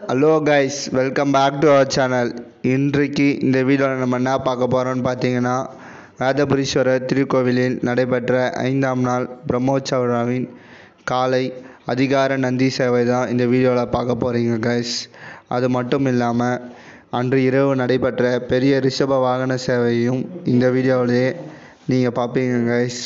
hello guys welcome back to our channel இன்றைக்கு இந்த வீடியோவில் நம்ம என்ன பார்க்க போகிறோம்னு பார்த்தீங்கன்னா வேதபுரீஸ்வரர் திருக்கோவிலில் நடைபெற்ற ஐந்தாம் நாள் பிரம்மோற்சவ விழாவின் காலை அதிகார நந்தி சேவை தான் இந்த வீடியோவில் பார்க்க போகிறீங்க கைஸ் அது மட்டும் இல்லாமல் அன்று இரவு நடைபெற்ற பெரிய ரிஷப வாகன சேவையும் இந்த வீடியோவிலேயே நீங்கள் பார்ப்பீங்க கைஸ்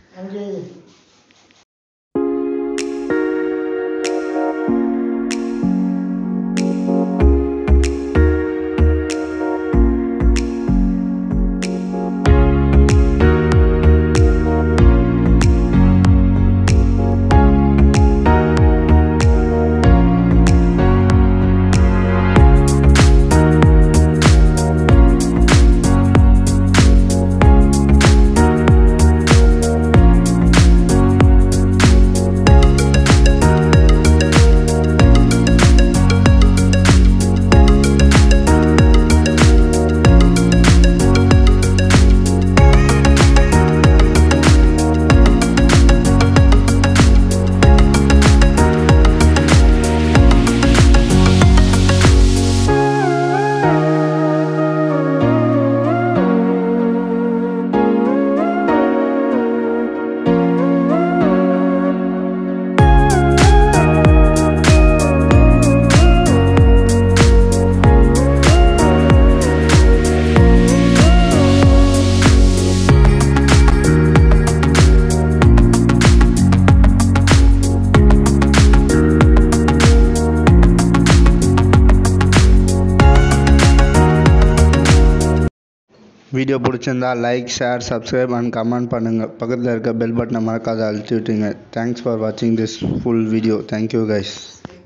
வீடியோ பிடிச்சிருந்தா like share subscribe and comment பண்ணுங்கள் பக்கத்தில் இருக்க பெல் பட்டனை மறக்காத அழுத்தி விட்டுங்க தேங்க்ஸ் ஃபார் வாட்சிங் this full video thank you guys